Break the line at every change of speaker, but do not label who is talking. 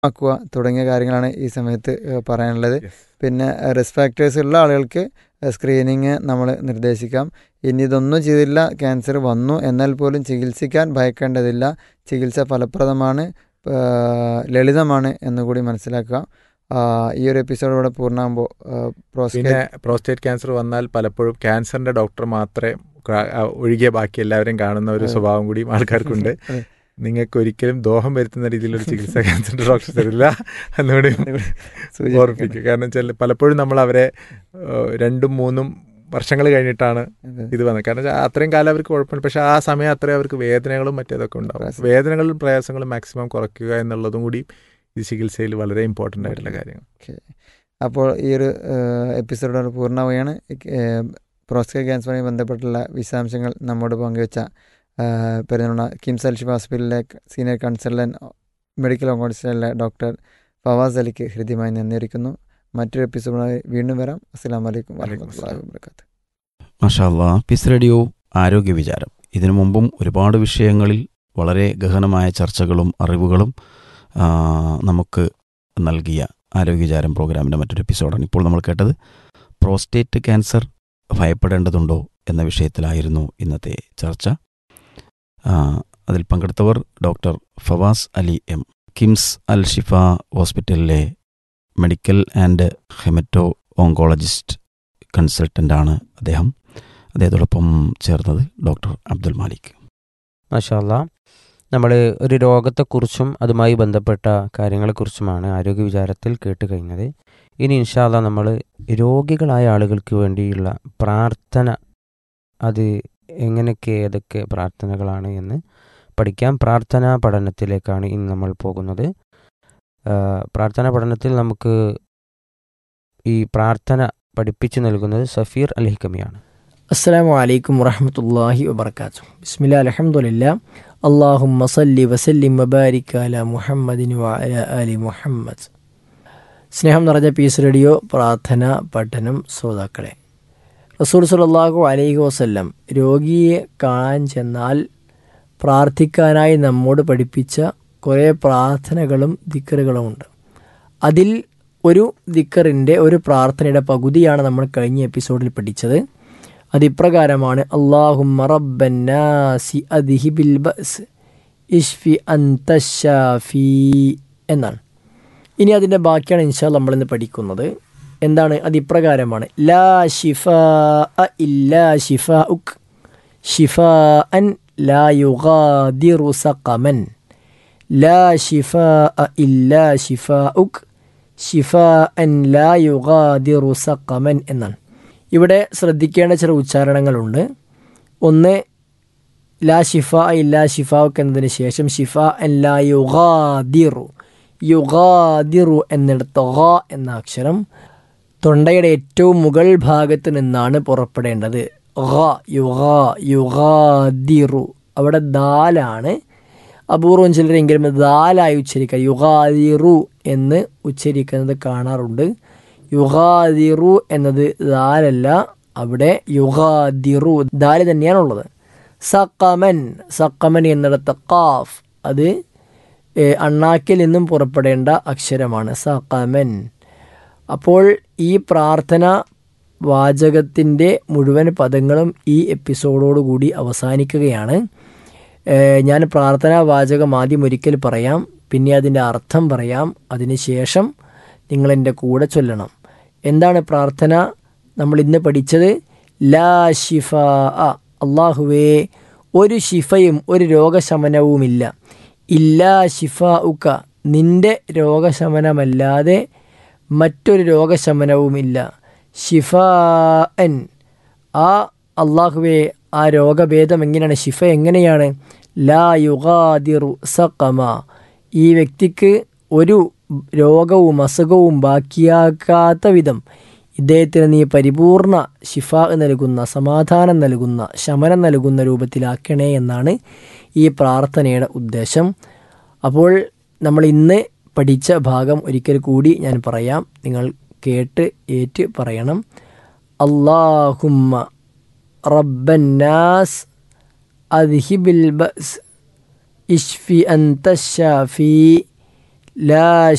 ആക്കുക തുടങ്ങിയ കാര്യങ്ങളാണ് ഈ സമയത്ത് ഏഹ്, പറയാനുള്ളത്
Yes.
പിന്നെ റിസ്ക് ഫാക്ടേഴ്സ് ഉള്ള ആളുകൾക്ക് സ്ക്രീനിങ് നമ്മൾ നിർദ്ദേശിക്കാം ഇനി ഇതൊന്നും ചെയ്തില്ല ക്യാൻസർ വന്നു എന്നാൽ പോലും ചികിത്സിക്കാൻ ഭയക്കേണ്ടതില്ല ചികിത്സ ഫലപ്രദമാണ് ഏഹ്, ലളിതമാണ് എന്നുകൂടി മനസ്സിലാക്കുക ആ, ഈ ഒരു എപ്പിസോഡ് ഇവിടെ പൂർണ്ണമാകുമ്പോൾ
പിന്നെ പ്രോസ്റ്റേറ്റ് ക്യാൻസർ വന്നാൽ പലപ്പോഴും ക്യാൻസറിന്റെ ഡോക്ടർ മാത്രമേ കാ- ആ, ഒഴികെ ബാക്കി എല്ലാവരും കാണുന്ന ഒരു
അതെ.
സ്വഭാവം കൂടി ആൾക്കാർക്കുണ്ട്
അതെ.
നിങ്ങൾക്ക് ഒരിക്കലും ദോഹം വരുത്തുന്ന രീതിയിലൊരു ചികിത്സ ക്യാൻസറിന്റെ ഡോക്ടർ തരില്ല എന്നുകൂടി ഓർമ്മിപ്പിക്കുക കാരണം വെച്ചാൽ പലപ്പോഴും നമ്മൾ അവരെ ഏഹ്, രണ്ടും മൂന്നും വർഷങ്ങൾ കഴിഞ്ഞിട്ടാണ് ഇത് വന്നത് കാരണം വെച്ചാൽ അത്രയും കാലം അവർക്ക് കുഴപ്പമില്ല പക്ഷെ ആ സമയം അത്രയും അവർക്ക് വേദനകളും മറ്റേതൊക്കെ ഉണ്ടാവും
പ്രയാസം.
വേദനകളും പ്രയാസങ്ങളും മാക്സിമം കുറയ്ക്കുക എന്നുള്ളതും കൂടി ഈ ചികിത്സയിൽ വളരെ ഇമ്പോർട്ടൻ്റ് ആയിട്ടുള്ള കാര്യങ്ങൾ
അപ്പോൾ ഈ ഒരു എപ്പിസോഡ് പൂർണ്ണമാവുകയാണ് പ്രോസ്റ്റേറ്റ് ക്യാൻസറുമായി ബന്ധപ്പെട്ടുള്ള വിശദാംശങ്ങൾ നമ്മോട് പങ്കുവച്ച ഏഹ്, പെരുന്നുള്ള കിംസ് അൽഷിഫ ഹോസ്പിറ്റലിലെ സീനിയർ കൺസൾട്ടൻറ്റ് മെഡിക്കൽ ഓങ്കോളജിസ്റ്റിലെ ഡോക്ടർ ഫവാസ് അലിക്ക് ഹൃദ്യമായി നന്ദി അറിയിക്കുന്നു മറ്റൊരു എപ്പിസോഡുമായി വീണ്ടും വരാം അസ്സാം വലൈക്കും
വലൈക്കും
വാഹമത്തല്ലാഹി വാബർക്കാത്തു
മാഷാല്ലാ പിസ് റേഡിയോ ആരോഗ്യ വിചാരം ഇതിനു മുമ്പും ഒരുപാട് വിഷയങ്ങളിൽ വളരെ ഗഹനമായ ചർച്ചകളും അറിവുകളും ആ, നമുക്ക് നൽകിയ ആരോഗ്യ വിചാരം പ്രോഗ്രാമിൻ്റെ മറ്റൊരു എപ്പിസോഡാണ് ഇപ്പോൾ നമ്മൾ കേട്ടത് പ്രോസ്റ്റേറ്റ് ക്യാൻസർ ഭയപ്പെടേണ്ടതുണ്ടോ എന്ന വിഷയത്തിലായിരുന്നു ഇന്നത്തെ ചർച്ച ആ, അതിൽ പങ്കെടുത്തവർ doctor Fawaz Ali M KIMS Al Shifa ഹോസ്പിറ്റലിലെ മെഡിക്കൽ ആൻഡ് ഹെമറ്റോ ഓങ്കോളജിസ്റ്റ് കൺസൾട്ടൻ്റാണ് അദ്ദേഹം അദ്ദേഹത്തോടൊപ്പം ചേർന്നത് ഡോക്ടർ അബ്ദുൽ മാലിക്
മാഷാല്ല നമ്മൾ ഒരു രോഗത്തെക്കുറിച്ചും അതുമായി ബന്ധപ്പെട്ട കാര്യങ്ങളെക്കുറിച്ചുമാണ് ആരോഗ്യ വിചാരത്തിൽ കേട്ട് കഴിഞ്ഞത് ഇനി ഇൻഷാല്ല നമ്മൾ രോഗികളായ ആളുകൾക്ക് വേണ്ടിയുള്ള പ്രാർത്ഥന അത് എങ്ങനെയൊക്കെ ഏതൊക്കെ പ്രാർത്ഥനകളാണ് എന്ന് പഠിക്കാം പ്രാർത്ഥനാ പഠനത്തിലേക്കാണ് ഇന്ന് നമ്മൾ പോകുന്നത് ആ, പ്രാർത്ഥനാ പഠനത്തിൽ നമുക്ക് ഈ പ്രാർത്ഥന പഠിപ്പിച്ചു നൽകുന്നത് സഫീർ അൽഹിക്കമിയാണ്
അസ്സലാമു അലൈക്കും വറഹമത്തല്ലാഹി വബർക്കാത്തു ബിസ്മില്ലാ അലഹമുല്ല അള്ളാഹുമ്മ സല്ലി വസല്ലിം വബാരിക് അല മുഹമ്മദിൻ വഅല അലി മുഹമ്മദ് സ്നേഹം നിറഞ്ഞ പീസ് റേഡിയോ പ്രാർത്ഥന പഠനം ശ്രോതാക്കളെ റസൂൽ സല്ലല്ലാഹു അലൈഹി വസല്ലം രോഗിയെ കാണാൻ ചെന്നാൽ പ്രാർത്ഥിക്കാനായി നമ്മോട് പഠിപ്പിച്ച കുറേ പ്രാർത്ഥനകളും ദിക്കറുകളുമുണ്ട് അതിൽ ഒരു ദിക്കറിൻ്റെ ഒരു പ്രാർത്ഥനയുടെ പകുതിയാണ് നമ്മൾ കഴിഞ്ഞ എപ്പിസോഡിൽ പഠിച്ചത് അതിപ്രകാരമാണ് അള്ളാഹുമ്മ റബ്ബന്നാസി അദ്ഹിബിൽ ബസ് ഇഷ്ഫി അന്തഷാഫി എന്നാണ് ഇനി അതിൻ്റെ ബാക്കിയാണ് ഇൻഷാ നമ്മളിന്ന് പഠിക്കുന്നത് എന്താണ് അതിപ്രകാരമാണ് ലാ ഷിഫ ഇല്ലാ ഷിഫ ഉക് ഷിഫ അൻ ലാ യുഗാദിറു സഖമൻ ലാ ഷിഫ ഇല്ലാ ഷിഫ ഉക് ഷിഫ അൻ ലാ യുഗാദിറു സഖമൻ എന്നാണ് ഇവിടെ ശ്രദ്ധിക്കേണ്ട ചില ഉച്ചാരണങ്ങളുണ്ട് ഒന്ന് ലാ ഷിഫ ഇല്ലാ ഷിഫാവുക്ക് എന്നതിന് ശേഷം ഷിഫ അൻ ലാ യുഗാദിറു യുഗാദിറു എന്നിടത്ത് ഗ എന്ന അക്ഷരം തൊണ്ടയുടെ ഏറ്റവും മുകൾ ഭാഗത്ത് നിന്നാണ് പുറപ്പെടേണ്ടത് ഗ യുഗാ യുഗാദിറു അവിടെ ദാലാണ് അപൂർവം ചിലരെങ്കിലും ദാലായി ഉച്ചരിക്കുക യുഗാദിറു എന്ന് ഉച്ചരിക്കുന്നത് കാണാറുണ്ട് യുഗാദിറു എന്നത് ദാലല്ല അവിടെ യുഗാദിറു ദാല് തന്നെയാണുള്ളത് സക്കമൻ സക്കമൻ എന്നിടത്ത് കാഫ് അത് ഏഹ്, അണ്ണാക്കിൽ നിന്നും പുറപ്പെടേണ്ട അക്ഷരമാണ് സക്കമൻ അപ്പോൾ ഈ പ്രാർത്ഥന വാചകത്തിൻ്റെ മുഴുവൻ പദങ്ങളും ഈ എപ്പിസോഡോടുകൂടി അവസാനിക്കുകയാണ് ഏഹ്, ഞാൻ പ്രാർത്ഥനാ വാചകം ആദ്യം ഒരിക്കൽ പറയാം പിന്നെ അതിൻ്റെ അർത്ഥം പറയാം അതിനുശേഷം നിങ്ങൾ എൻ്റെ കൂടെ ചൊല്ലണം എന്താണ് പ്രാർത്ഥന നമ്മൾ ഇന്ന് പഠിച്ചത് ലാ ഷിഫ അള്ളാഹുവേ ഒരു ഷിഫയും ഒരു രോഗശമനവുമില്ല ഇല്ലാ ഷിഫ ഉക്ക നിന്റെ രോഗശമനമല്ലാതെ മറ്റൊരു രോഗശമനവുമില്ല ഷിഫ അൻ ആ അള്ളാഹുവെ ആ രോഗഭേദം എങ്ങനെയാണ് ഷിഫ എങ്ങനെയാണ് ലാ യുഗാദിറു സഖമ ഈ വ്യക്തിക്ക് ഒരു രോഗവും അസുഖവും ബാക്കിയാക്കാത്ത വിധം ഇദ്ദേഹത്തിന് നീ പരിപൂർണ ഷിഫ നൽകുന്ന സമാധാനം നൽകുന്ന ശമനം നൽകുന്ന രൂപത്തിലാക്കണേ എന്നാണ് ഈ പ്രാർത്ഥനയുടെ ഉദ്ദേശം അപ്പോൾ നമ്മൾ ഇന്ന് പഠിച്ച ഭാഗം ഒരിക്കൽ കൂടി ഞാൻ പറയാം നിങ്ങൾ കേട്ട് ഏറ്റ് പറയണം അള്ളാഹുമ്മ റബ്ബന്നാസ് അദ്ഹിബിൽ ബസ് ഇഷ്ഫി അന്ത ഷാഫി ലാ